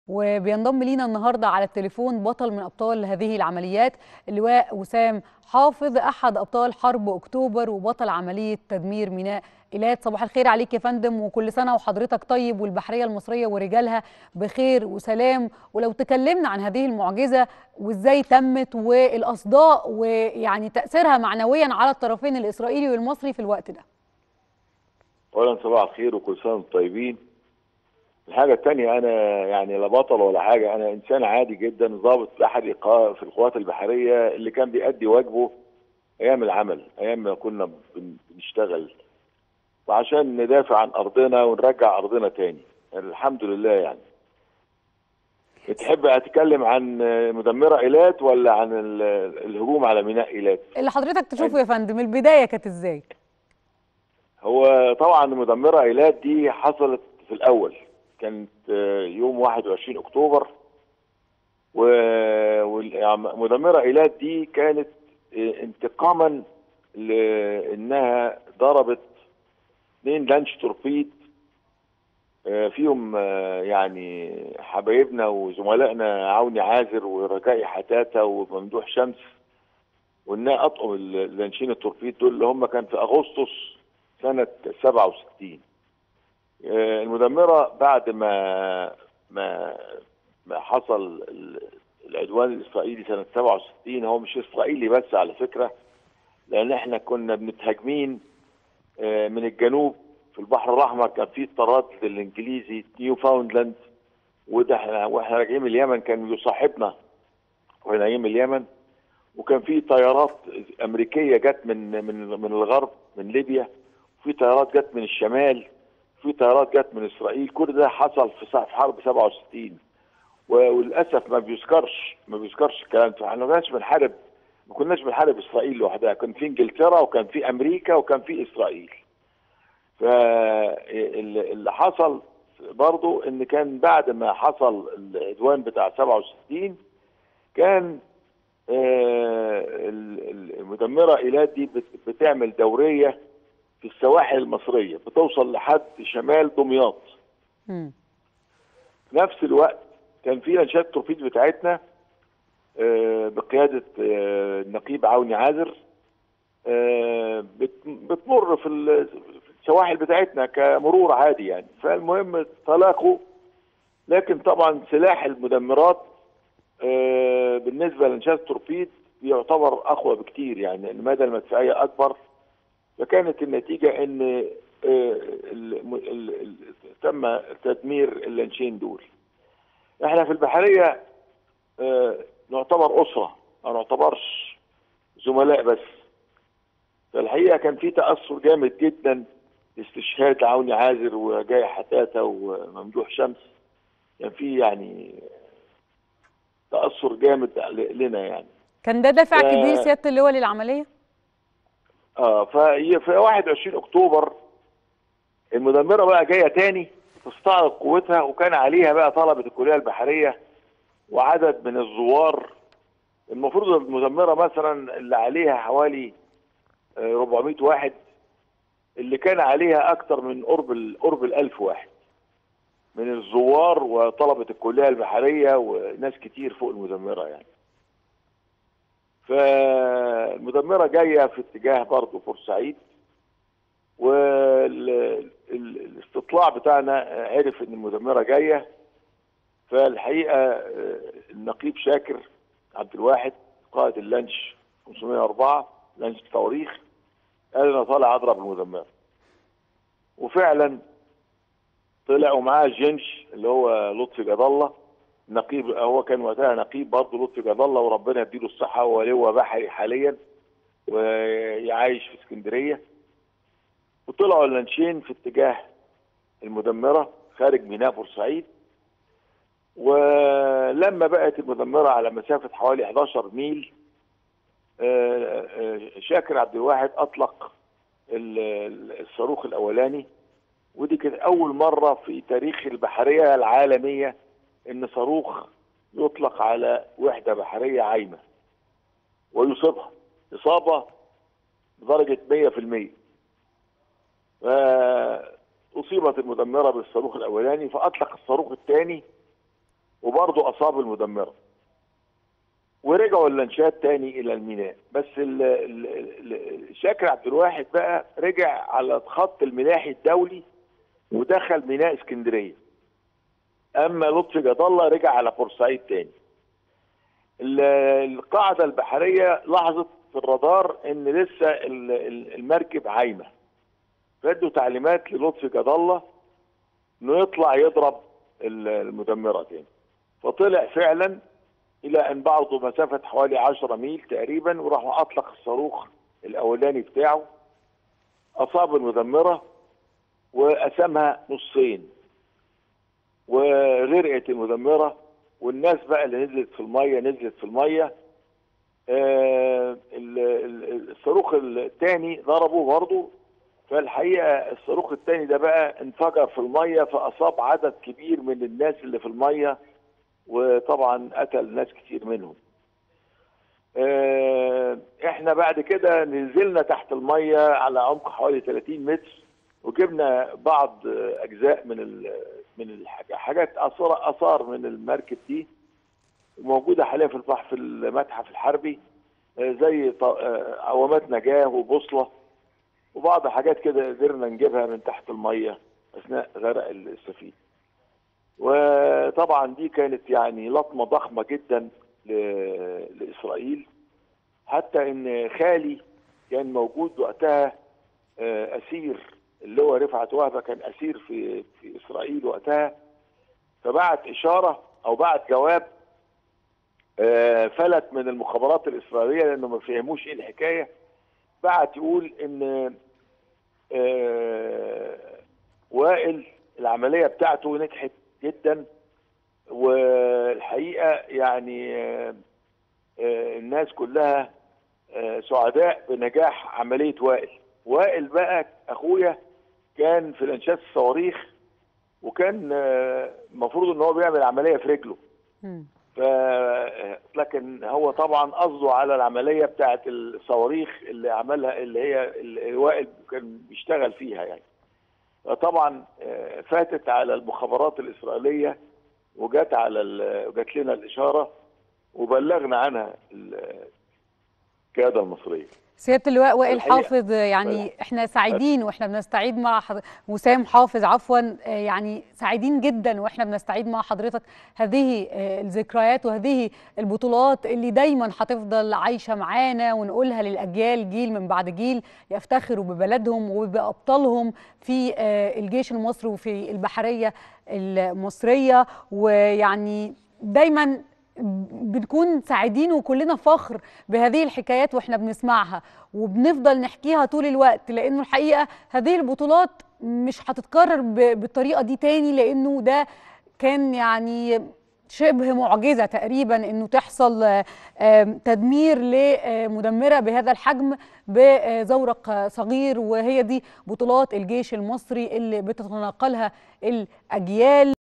وبينضم لينا النهارده على التليفون بطل من ابطال هذه العمليات اللواء وسام حافظ احد ابطال حرب اكتوبر وبطل عمليه تدمير ميناء ايلات صباح الخير عليك يا فندم وكل سنه وحضرتك طيب والبحريه المصريه ورجالها بخير وسلام ولو تكلمنا عن هذه المعجزه وازاي تمت والاصداء ويعني تاثيرها معنويا على الطرفين الاسرائيلي والمصري في الوقت ده اولا صباح الخير وكل سنه وانتم طيبين الحاجه الثانيه انا يعني لا بطل ولا حاجه انا انسان عادي جدا ضابط في احد في القوات البحريه اللي كان بيأدي واجبه ايام العمل ايام ما كنا بنشتغل وعشان ندافع عن ارضنا ونرجع ارضنا تاني الحمد لله يعني تحب اتكلم عن مدمره ايلات ولا عن الهجوم على ميناء ايلات اللي حضرتك تشوفه يا فندم البدايه كانت ازاي هو طبعا مدمره ايلات دي حصلت في الاول كانت يوم 21 اكتوبر ومدمره ايلات دي كانت انتقاما لانها ضربت اثنين لانش توربيد فيهم يعني حبايبنا وزملائنا عوني عازر ورجائي حتاته وممدوح شمس وانها اطقم اللانشين التوربيد دول اللي هم كان في اغسطس سنه 67 المدمره بعد ما ما ما حصل العدوان الاسرائيلي سنه 67 هو مش اسرائيلي بس على فكره لان احنا كنا بنتهاجمين من الجنوب في البحر الاحمر كان في الطراد الانجليزي نيو فاوندلاند وده احنا واحنا راجعين من اليمن كان يصاحبنا واحنا راجعين من اليمن وكان في طيارات امريكيه جت من من من الغرب من ليبيا وفي طيارات جت من الشمال في طيارات جت من اسرائيل كل ده حصل في حرب 67 وللاسف ما بيذكرش ما بيذكرش الكلام ده احنا ما كناش بنحارب ما كناش بنحارب اسرائيل لوحدها كان في انجلترا وكان في امريكا وكان في اسرائيل فاللي حصل برضو ان كان بعد ما حصل العدوان بتاع 67 كان المدمره ايلات دي بتعمل دوريه في السواحل المصريه بتوصل لحد شمال دمياط في نفس الوقت كان في لانشات التوربيد بتاعتنا بقياده النقيب عوني عازر بتمر في السواحل بتاعتنا كمرور عادي يعني فالمهم تلاقوا لكن طبعا سلاح المدمرات بالنسبه لانشات التوربيد يعتبر اقوى بكتير يعني المدى المدفعيه اكبر فكانت النتيجه ان تم تدمير اللانشين دول احنا في البحريه نعتبر اسره ما نعتبرش زملاء بس فالحقيقه كان في تاثر جامد جدا استشهاد عوني عازر وجاي حتاته وممدوح شمس كان في يعني تاثر جامد لنا يعني كان ده دافع ف... كبير سياده اللواء للعمليه؟ اه في في 21 اكتوبر المدمره بقى جايه تاني تستعرض قوتها وكان عليها بقى طلبه الكليه البحريه وعدد من الزوار المفروض المدمره مثلا اللي عليها حوالي 400 واحد اللي كان عليها اكثر من قرب قرب ال 1000 واحد من الزوار وطلبه الكليه البحريه وناس كتير فوق المدمره يعني فالمدمره جايه في اتجاه برضه بورسعيد والاستطلاع بتاعنا عرف ان المدمره جايه فالحقيقه النقيب شاكر عبد الواحد قائد اللانش 504 لانش التواريخ قال انا طالع اضرب المدمره وفعلا طلع ومعاه الجنش اللي هو لطفي جد الله نقيب هو كان وقتها نقيب برضه لطفي جد الله وربنا يديله الصحه هو لواء بحري حاليا ويعايش في اسكندريه وطلعوا اللانشين في اتجاه المدمره خارج ميناء بورسعيد ولما بقت المدمره على مسافه حوالي 11 ميل شاكر عبد الواحد اطلق الصاروخ الاولاني ودي كانت اول مره في تاريخ البحريه العالميه ان صاروخ يطلق على وحده بحريه عايمه ويصيبها اصابه بدرجه 100% فاصيبت المدمره بالصاروخ الاولاني فاطلق الصاروخ الثاني وبرضه اصاب المدمره ورجعوا اللانشات تاني الى الميناء بس ال- ال- ال- شاكر عبد الواحد بقى رجع على خط الملاحي الدولي ودخل ميناء اسكندريه اما لطفي جد الله رجع على بورسعيد تاني ال- القاعده البحريه لاحظت في الرادار ان لسه ال- ال- المركب عايمه فادوا تعليمات للطفي جد الله انه يطلع يضرب ال- المدمره تاني فطلع فعلا الى ان بعضوا مسافه حوالي 10 ميل تقريبا وراح اطلق الصاروخ الاولاني بتاعه اصاب المدمره وقسمها نصين وغرقت المدمره والناس بقى اللي نزلت في الميه نزلت في الميه آه ال- ال- الصاروخ الثاني ضربه برضه فالحقيقه الصاروخ الثاني ده بقى انفجر في الميه فاصاب عدد كبير من الناس اللي في الميه وطبعا قتل ناس كتير منهم آه، احنا بعد كده نزلنا تحت الميه على عمق حوالي 30 متر وجبنا بعض آه، اجزاء من ال من الحاجات حاجات اثار اثار من المركب دي موجوده حاليا في البحر في المتحف الحربي آه، زي ط- آه، عوامات نجاه وبوصله وبعض حاجات كده قدرنا نجيبها من تحت الميه اثناء غرق السفينه وطبعا دي كانت يعني لطمه ضخمه جدا ل- لاسرائيل حتى ان خالي كان موجود وقتها آه، اسير اللي هو رفعت وهبه كان اسير في في اسرائيل وقتها فبعت اشاره او بعت جواب آه، فلت من المخابرات الاسرائيليه لانه ما فهموش ايه الحكايه بعت يقول ان آه، وائل العمليه بتاعته نجحت جدا والحقيقه يعني آه، آه، الناس كلها آه، سعداء بنجاح عمليه وائل وائل بقى اخويا كان في الانشاد الصواريخ وكان آه، المفروض ان هو بيعمل عمليه في رجله مم. ف لكن هو طبعا قصده على العمليه بتاعه الصواريخ اللي عملها اللي هي اللي وائل كان بيشتغل فيها يعني فطبعا آه، فاتت على المخابرات الاسرائيليه وجت على ال- وجت لنا الاشاره وبلغنا عنها القياده المصريه سياده اللواء وائل الحقيقة- حافظ يعني احنا سعيدين واحنا بنستعيد مع حض... وسام حافظ عفوا آه، يعني سعيدين جدا واحنا بنستعيد مع حضرتك هذه آه، الذكريات وهذه البطولات اللي دايما هتفضل عايشه معانا ونقولها للاجيال جيل من بعد جيل يفتخروا ببلدهم وبابطالهم في آه، الجيش المصري وفي البحريه المصريه ويعني دايما بنكون سعيدين وكلنا فخر بهذه الحكايات واحنا بنسمعها وبنفضل نحكيها طول الوقت لانه الحقيقه هذه البطولات مش هتتكرر ب- بالطريقه دي تاني لانه ده كان يعني شبه معجزه تقريبا انه تحصل آه، آم، تدمير لمدمره بهذا الحجم بزورق آه، صغير وهي دي بطولات الجيش المصري اللي بتتناقلها الاجيال